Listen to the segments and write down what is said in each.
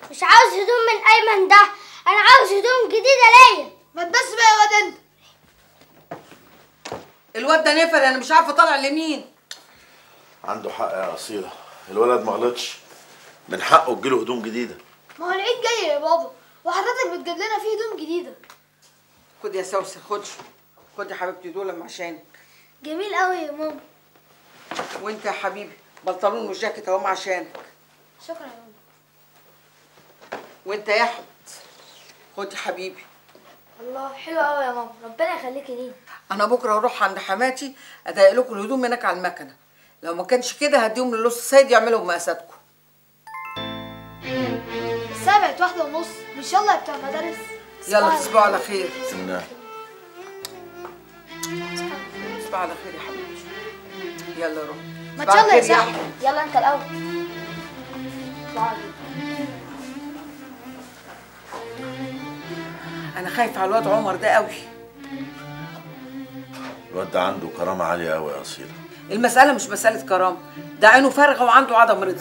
مش عاوز هدوم من ايمن ده انا عاوز هدوم جديده ليا ما تبس بقى يا واد انت الواد ده نفر انا مش عارفه طالع لمين عنده حق يا اصيله الولد ما غلطش من حقه تجيله هدوم جديده ما هو العيد جاي يا بابا وحضرتك بتجيب لنا فيه هدوم جديده خد يا سوسه خد خد يا حبيبتي دول عشانك جميل قوي يا ماما وانت يا حبيبي بنطلون وجاكيت اهم عشانك شكرا يا ماما وانت يا احمد خد يا حبيبي الله حلو قوي يا ماما ربنا يخليكي لينا انا بكره اروح عند حماتي اضايق لكم الهدوم هناك على المكنه لو ما كانش كده هديهم للص السيد يعملوا مقاساتكم الساعه بقت واحده ونص مش يلا يا بتوع المدارس يلا تصبحوا على خير إن تصبحوا على خير يا حبيبتي يلا روح ما تصبحوا على يلا يا خير يا صاحبي. أحمد. يلا انت الاول انا خايفه على الواد عمر ده قوي الواد ده عنده كرامه عاليه قوي يا اصيله المساله مش مساله كرامه ده عينه فارغه وعنده عدم رضا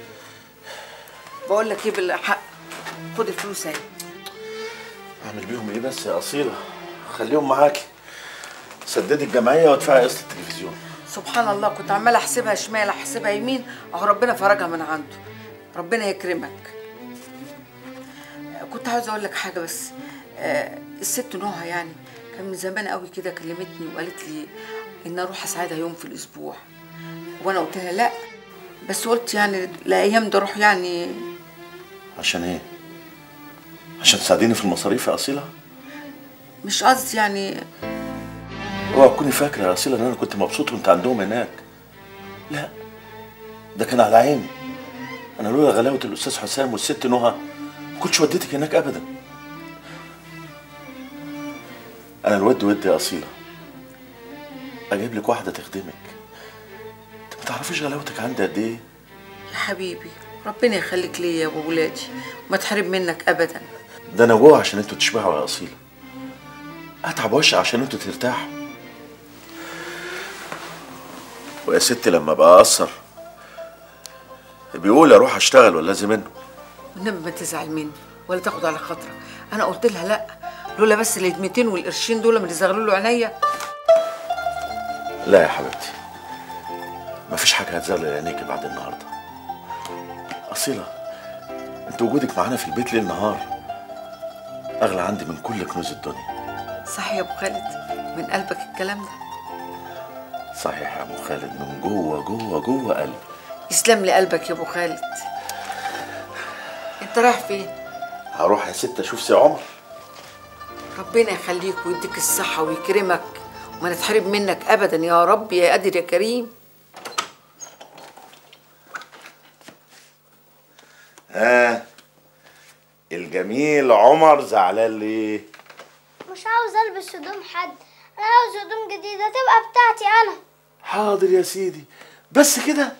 بقول لك ايه بالحق خد الفلوس اهي اعمل بيهم ايه بس يا اصيله خليهم معاكي سددي الجمعيه وادفعي قسط التلفزيون سبحان الله كنت عماله احسبها شمال احسبها يمين اهو ربنا فرجها من عنده ربنا يكرمك كنت عاوزه اقول لك حاجه بس آه، الست نوها يعني كان من زمان قوي كده كلمتني وقالت لي ان اروح اساعدها يوم في الاسبوع وانا قلت لها لا بس قلت يعني الايام ده اروح يعني عشان ايه عشان تساعديني في المصاريف يا اصيله مش قصدي يعني اوعى تكوني فاكره يا اصيله ان انا كنت مبسوط وانت عندهم هناك لا ده كان على عيني انا لولا غلاوه الاستاذ حسام والست نهى ما كنتش وديتك هناك ابدا انا الود ودي يا اصيله اجيب لك واحده تخدمك انت ما تعرفيش غلاوتك عندي قد ايه يا حبيبي ربنا يخليك ليا وولادي وما تحرم منك ابدا ده انا جوه عشان انتوا تشبعوا يا اصيله اتعب وش عشان انتوا ترتاحوا ويا ستي لما بقى اقصر بيقول اروح اشتغل ولا لازم منه والنبي ما تزعل مني ولا تاخد على خاطرك انا قلت لها لا لولا بس الهدمتين والقرشين دول من اللي زغلوا له عينيا لا يا حبيبتي مفيش حاجه هتزغلل عينيكي بعد النهارده اصيله انت وجودك معانا في البيت ليل نهار اغلى عندي من كل كنوز الدنيا صح يا ابو خالد من قلبك الكلام ده صحيح يا ابو خالد من جوه جوه جوه قلبي يسلم لي قلبك يا ابو خالد انت رايح فين هروح يا ست اشوف سي عمر ربنا يخليك ويديك الصحة ويكرمك وما نتحرم منك أبدا يا رب يا قادر يا كريم ها الجميل عمر زعلان ليه مش عاوز البس هدوم حد انا عاوز هدوم جديده تبقى بتاعتي انا حاضر يا سيدي بس كده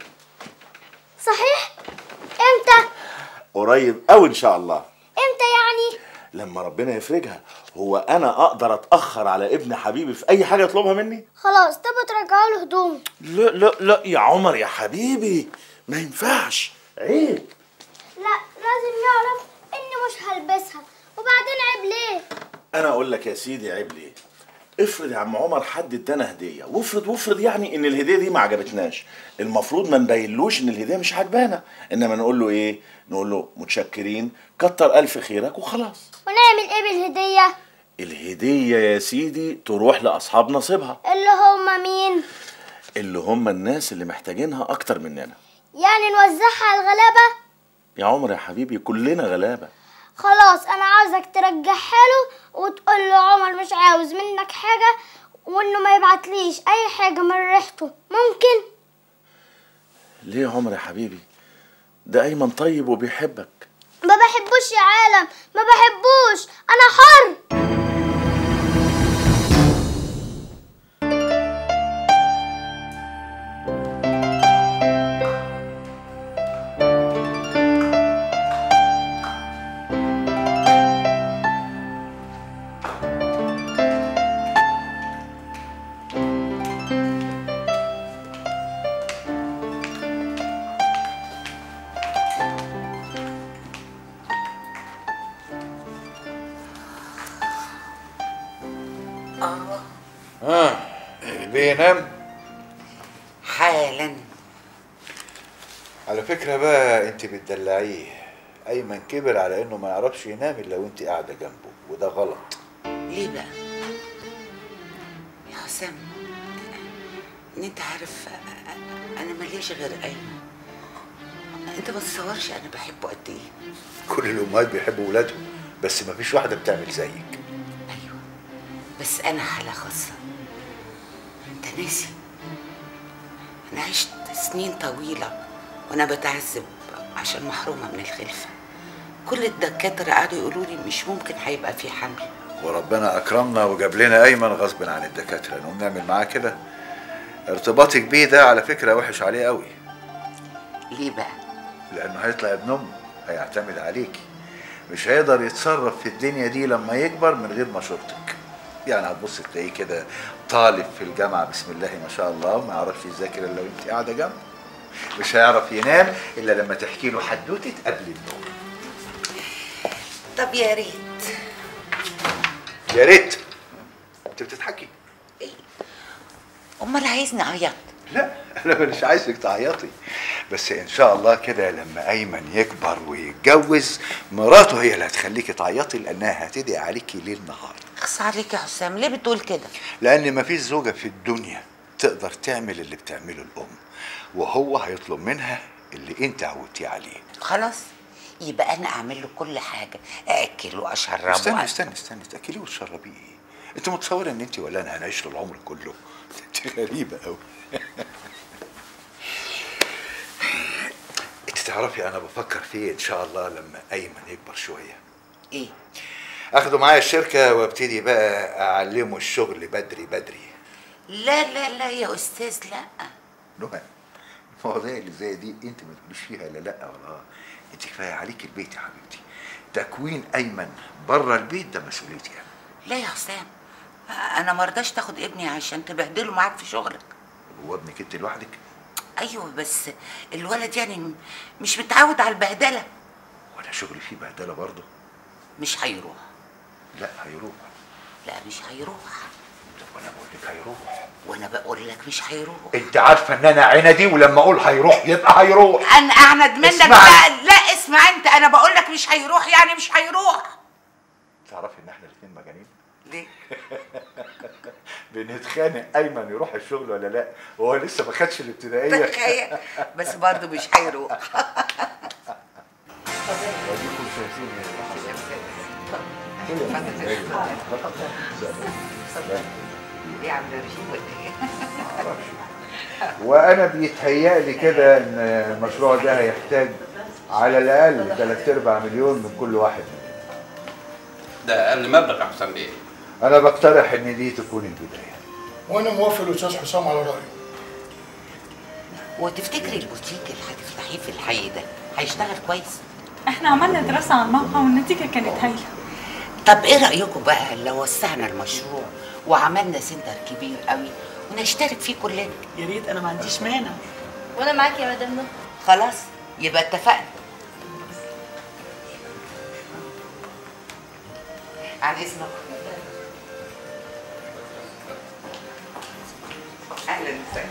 صحيح امتى قريب قوي ان شاء الله امتى يعني لما ربنا يفرجها هو انا اقدر اتاخر على ابن حبيبي في اي حاجه يطلبها مني خلاص تبقى ترجعوا له هدوم لا لا لا يا عمر يا حبيبي ما ينفعش عيب لا لازم يعرف اني مش هلبسها وبعدين عيب ليه انا اقول لك يا سيدي عيب ليه افرض يا عم عمر حد ادانا هديه وافرض وافرض يعني ان الهديه دي ما عجبتناش المفروض ما نبينلوش ان الهديه مش عجبانا انما نقول له ايه نقول له متشكرين كتر الف خيرك وخلاص ونعمل ايه بالهديه الهديه يا سيدي تروح لاصحاب نصيبها اللي هما مين اللي هم الناس اللي محتاجينها اكتر مننا يعني نوزعها على الغلابه يا عمر يا حبيبي كلنا غلابه خلاص انا عاوزك ترجعها له وتقول له عمر مش عاوز منك حاجه وانه ما يبعتليش اي حاجه من ريحته ممكن ليه يا عمر يا حبيبي ده ايمن طيب وبيحبك ما بحبوش يا عالم ما بحبوش انا حر بينام حالا على فكرة بقى انت بتدلعيه ايمن كبر على انه ما يعرفش ينام الا وانت قاعدة جنبه وده غلط ليه بقى يا حسام ان انت عارف انا ملياش غير ايمن انت ما تتصورش انا بحبه قد ايه كل الامهات بيحبوا ولادهم بس ما فيش واحدة بتعمل زيك ايوه بس انا حاله خاصه انت ناسي انا عشت سنين طويله وانا بتعذب عشان محرومه من الخلفه كل الدكاتره قعدوا يقولوا لي مش ممكن هيبقى في حمل وربنا اكرمنا وجاب لنا ايمن غصب عن الدكاترة نقوم نعمل معاه كده ارتباطك بيه ده على فكرة وحش عليه قوي ليه بقى لانه هيطلع ابن امه هيعتمد عليكي مش هيقدر يتصرف في الدنيا دي لما يكبر من غير مشورتك يعني هتبص تلاقيه كده طالب في الجامعه بسم الله ما شاء الله ما يعرفش يذاكر الا وانت قاعده جنبه مش هيعرف ينام الا لما تحكي له حدوته قبل النوم طب يا ريت يا ريت انت بتضحكي امال عايزني اعيط لا انا مش عايزك تعيطي بس ان شاء الله كده لما ايمن يكبر ويتجوز مراته هي اللي هتخليكي تعيطي لانها هتدعي عليكي ليل نهار اخص عليك يا حسام ليه بتقول كده لان مفيش زوجه في الدنيا تقدر تعمل اللي بتعمله الام وهو هيطلب منها اللي انت عودتيه عليه خلاص يبقى انا اعمل له كل حاجه اكله اشربه استني استني استني تاكليه وتشربيه ايه انت متصوره ان انت ولا انا هنعيش له العمر كله انت غريبه قوي انت تعرفي انا بفكر فيه ان شاء الله لما ايمن يكبر شويه ايه اخده معايا الشركه وابتدي بقى اعلمه الشغل بدري بدري لا لا لا يا استاذ لا نهى المواضيع اللي زي دي انت ما تقوليش فيها لا لا ولا اه انت كفايه عليك البيت يا حبيبتي تكوين ايمن بره البيت ده مسؤوليتي انا لا يا حسام انا ما رضاش تاخد ابني عشان تبهدله معاك في شغلك هو ابنك انت لوحدك ايوه بس الولد يعني م- مش متعود على البهدله وانا شغلي فيه بهدله برضه مش هيروح لا هيروح لا مش هيروح طب وانا بقول لك هيروح وانا بقول لك مش هيروح انت عارفه ان انا عندي ولما اقول هيروح يبقى هيروح انا اعند منك اسمعي. بقى لا اسمع انت انا بقول لك مش هيروح يعني مش هيروح تعرفي ان احنا الاثنين مجانين ليه بنتخانق ايمن يروح الشغل ولا لا وهو لسه ما خدش الابتدائيه تخيل بس برضه مش هيروح اديكم شايفين ليه عم رشيد ولا ايه وانا بيتهيأ لي كده ان المشروع ده هيحتاج على الاقل 3 ارباع مليون من كل واحد ده اقل مبلغ يا حسام بيه انا بقترح ان دي تكون البدايه وانا موافق الاستاذ حسام على رايه وتفتكري البوتيك اللي هتفتحيه في الحي ده هيشتغل كويس احنا عملنا دراسة على الموقع والنتيجة كانت هايلة طب ايه رايكم بقى لو وسعنا المشروع وعملنا سنتر كبير قوي ونشترك فيه كلنا يا ريت انا ما عنديش مانع وانا معاك يا مدام نهى خلاص يبقى اتفقنا عن اذنك اهلا وسهلا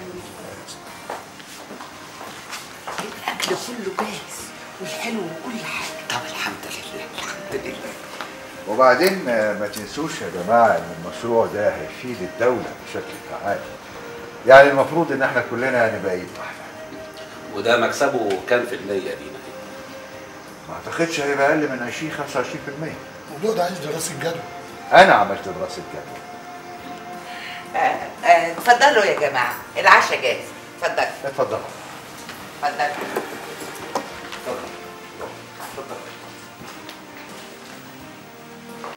الاكل كله جاهز والحلو وكل حاجه طب الحمد لله الحمد لله وبعدين آه، ما تنسوش يا جماعه ان المشروع ده هيفيد الدوله بشكل فعال يعني المفروض ان احنا كلنا نبقى ايد واحده وده مكسبه كام في المية لينا ما اعتقدش هيبقى اقل من 20 25% الموضوع ده عايز دراسه جدوى انا عملت دراسه جدوى آه، آه، اتفضلوا يا جماعه العشاء جاهز اتفضلوا اتفضل اتفضلوا اتفضل